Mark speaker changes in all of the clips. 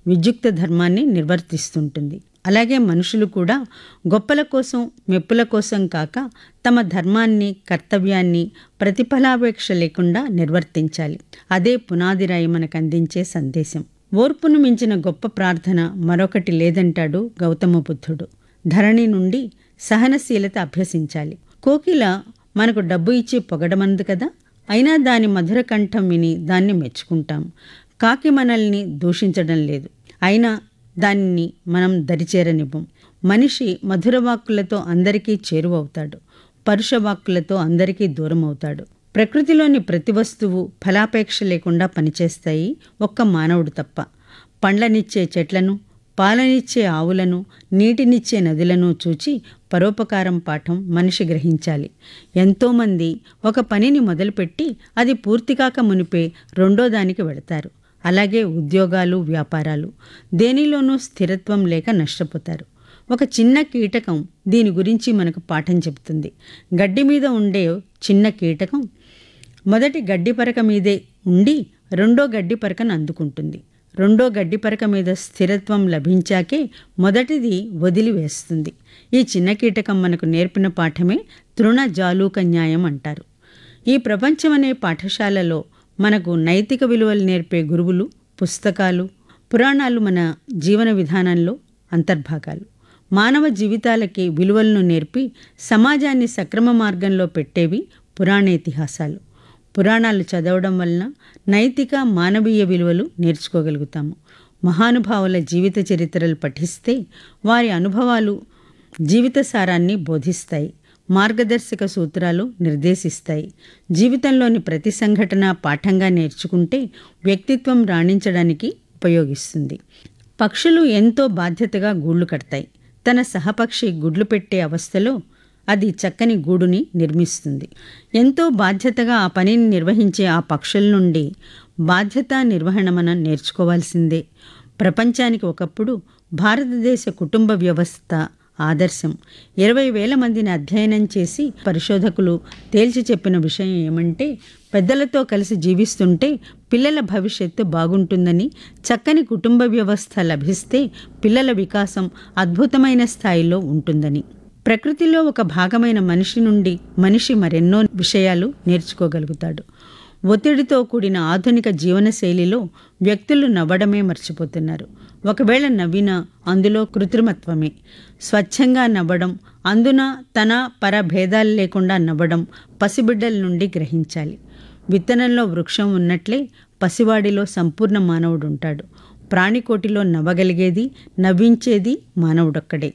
Speaker 1: విద్యుక్త ధర్మాన్ని నిర్వర్తిస్తుంటుంది అలాగే మనుషులు కూడా గొప్పల కోసం మెప్పుల కోసం కాక తమ ధర్మాన్ని కర్తవ్యాన్ని ప్రతిఫలాపేక్ష లేకుండా నిర్వర్తించాలి అదే పునాదిరాయి మనకు అందించే సందేశం ఓర్పును మించిన గొప్ప ప్రార్థన మరొకటి లేదంటాడు గౌతమ బుద్ధుడు ధరణి నుండి సహనశీలత అభ్యసించాలి కోకిల మనకు డబ్బు ఇచ్చి పొగడమంది కదా అయినా దాని మధుర కంఠం విని దాన్ని మెచ్చుకుంటాం కాకి మనల్ని దూషించడం లేదు అయినా దానిని మనం దరిచేరనివ్వం మనిషి మధుర వాక్కులతో అందరికీ చేరువవుతాడు పరుష వాక్కులతో అందరికీ దూరం అవుతాడు ప్రకృతిలోని ప్రతి వస్తువు ఫలాపేక్ష లేకుండా పనిచేస్తాయి ఒక్క మానవుడు తప్ప పండ్లనిచ్చే చెట్లను పాలనిచ్చే ఆవులను నీటినిచ్చే నదులను చూచి పరోపకారం పాఠం మనిషి గ్రహించాలి ఎంతోమంది ఒక పనిని మొదలుపెట్టి అది పూర్తి కాక మునిపే రెండో దానికి వెడతారు అలాగే ఉద్యోగాలు వ్యాపారాలు దేనిలోనూ స్థిరత్వం లేక నష్టపోతారు ఒక చిన్న కీటకం దీని గురించి మనకు పాఠం చెబుతుంది గడ్డి మీద ఉండే చిన్న కీటకం మొదటి గడ్డి పరక మీదే ఉండి రెండో గడ్డి పరకను అందుకుంటుంది రెండో గడ్డి పరక మీద స్థిరత్వం లభించాకే మొదటిది వదిలివేస్తుంది ఈ చిన్న కీటకం మనకు నేర్పిన పాఠమే తృణ జాలూక న్యాయం అంటారు ఈ ప్రపంచం అనే పాఠశాలలో మనకు నైతిక విలువలు నేర్పే గురువులు పుస్తకాలు పురాణాలు మన జీవన విధానంలో అంతర్భాగాలు మానవ జీవితాలకి విలువలను నేర్పి సమాజాన్ని సక్రమ మార్గంలో పెట్టేవి పురాణేతిహాసాలు పురాణాలు చదవడం వలన నైతిక మానవీయ విలువలు నేర్చుకోగలుగుతాము మహానుభావుల జీవిత చరిత్రలు పఠిస్తే వారి అనుభవాలు జీవిత సారాన్ని బోధిస్తాయి మార్గదర్శక సూత్రాలు నిర్దేశిస్తాయి జీవితంలోని ప్రతి సంఘటన పాఠంగా నేర్చుకుంటే వ్యక్తిత్వం రాణించడానికి ఉపయోగిస్తుంది పక్షులు ఎంతో బాధ్యతగా గూళ్ళు కడతాయి తన సహపక్షి గుడ్లు పెట్టే అవస్థలో అది చక్కని గూడుని నిర్మిస్తుంది ఎంతో బాధ్యతగా ఆ పనిని నిర్వహించే ఆ పక్షుల నుండి బాధ్యత నిర్వహణ మనం నేర్చుకోవాల్సిందే ప్రపంచానికి ఒకప్పుడు భారతదేశ కుటుంబ వ్యవస్థ ఆదర్శం ఇరవై వేల మందిని అధ్యయనం చేసి పరిశోధకులు తేల్చి చెప్పిన విషయం ఏమంటే పెద్దలతో కలిసి జీవిస్తుంటే పిల్లల భవిష్యత్తు బాగుంటుందని చక్కని కుటుంబ వ్యవస్థ లభిస్తే పిల్లల వికాసం అద్భుతమైన స్థాయిలో ఉంటుందని ప్రకృతిలో ఒక భాగమైన మనిషి నుండి మనిషి మరెన్నో విషయాలు నేర్చుకోగలుగుతాడు ఒత్తిడితో కూడిన ఆధునిక జీవనశైలిలో వ్యక్తులు నవ్వడమే మర్చిపోతున్నారు ఒకవేళ నవ్వినా అందులో కృత్రిమత్వమే స్వచ్ఛంగా నవ్వడం అందున తన పర భేదాలు లేకుండా నవ్వడం పసిబిడ్డల నుండి గ్రహించాలి విత్తనంలో వృక్షం ఉన్నట్లే పసివాడిలో సంపూర్ణ మానవుడు ఉంటాడు ప్రాణికోటిలో నవ్వగలిగేది నవ్వించేది మానవుడొక్కడే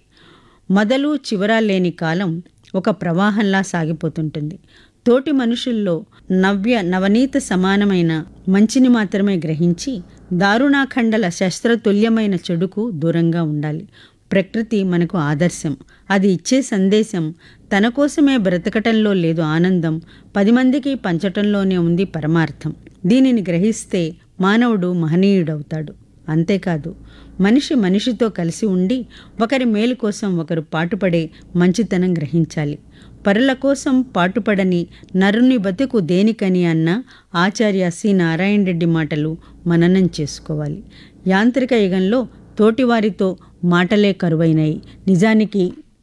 Speaker 1: మొదలు చివరా లేని కాలం ఒక ప్రవాహంలా సాగిపోతుంటుంది తోటి మనుషుల్లో నవ్య నవనీత సమానమైన మంచిని మాత్రమే గ్రహించి దారుణాఖండల శస్త్రతుల్యమైన చెడుకు దూరంగా ఉండాలి ప్రకృతి మనకు ఆదర్శం అది ఇచ్చే సందేశం తన కోసమే బ్రతకటంలో లేదు ఆనందం పది మందికి పంచటంలోనే ఉంది పరమార్థం దీనిని గ్రహిస్తే మానవుడు మహనీయుడవుతాడు అంతేకాదు మనిషి మనిషితో కలిసి ఉండి ఒకరి మేలు కోసం ఒకరు పాటుపడే మంచితనం గ్రహించాలి పరుల కోసం పాటుపడని నరుని బతుకు దేనికని అన్న ఆచార్య సి నారాయణ రెడ్డి మాటలు మననం చేసుకోవాలి యాంత్రిక యుగంలో తోటివారితో మాటలే కరువైనాయి నిజానికి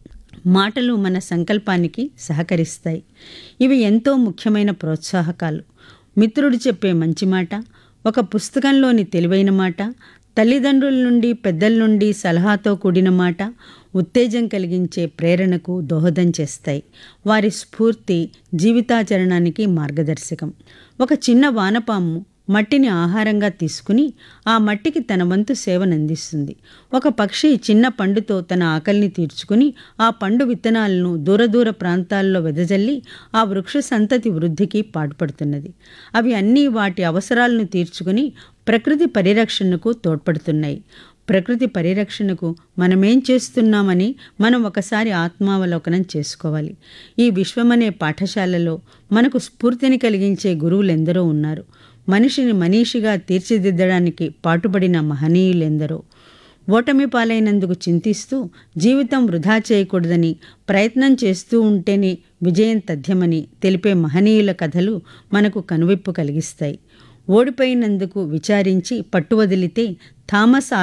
Speaker 1: మాటలు మన సంకల్పానికి సహకరిస్తాయి ఇవి ఎంతో ముఖ్యమైన ప్రోత్సాహకాలు మిత్రుడు చెప్పే మంచి మాట ఒక పుస్తకంలోని తెలివైన మాట తల్లిదండ్రుల నుండి పెద్దల నుండి సలహాతో కూడిన మాట ఉత్తేజం కలిగించే ప్రేరణకు దోహదం చేస్తాయి వారి స్ఫూర్తి జీవితాచరణానికి మార్గదర్శకం ఒక చిన్న వానపాము మట్టిని ఆహారంగా తీసుకుని ఆ మట్టికి తన వంతు సేవనందిస్తుంది ఒక పక్షి చిన్న పండుతో తన ఆకలిని తీర్చుకుని ఆ పండు విత్తనాలను దూరదూర ప్రాంతాల్లో వెదజల్లి ఆ వృక్ష సంతతి వృద్ధికి పాటుపడుతున్నది అవి అన్నీ వాటి అవసరాలను తీర్చుకుని ప్రకృతి పరిరక్షణకు తోడ్పడుతున్నాయి ప్రకృతి పరిరక్షణకు మనమేం చేస్తున్నామని మనం ఒకసారి ఆత్మావలోకనం చేసుకోవాలి ఈ విశ్వమనే పాఠశాలలో మనకు స్ఫూర్తిని కలిగించే గురువులెందరో ఉన్నారు మనిషిని మనీషిగా తీర్చిదిద్దడానికి పాటుపడిన మహనీయులెందరో ఓటమి పాలైనందుకు చింతిస్తూ జీవితం వృధా చేయకూడదని ప్రయత్నం చేస్తూ ఉంటేనే విజయం తథ్యమని తెలిపే మహనీయుల కథలు మనకు కనువిప్పు కలిగిస్తాయి ఓడిపోయినందుకు విచారించి పట్టువదిలితే థామస్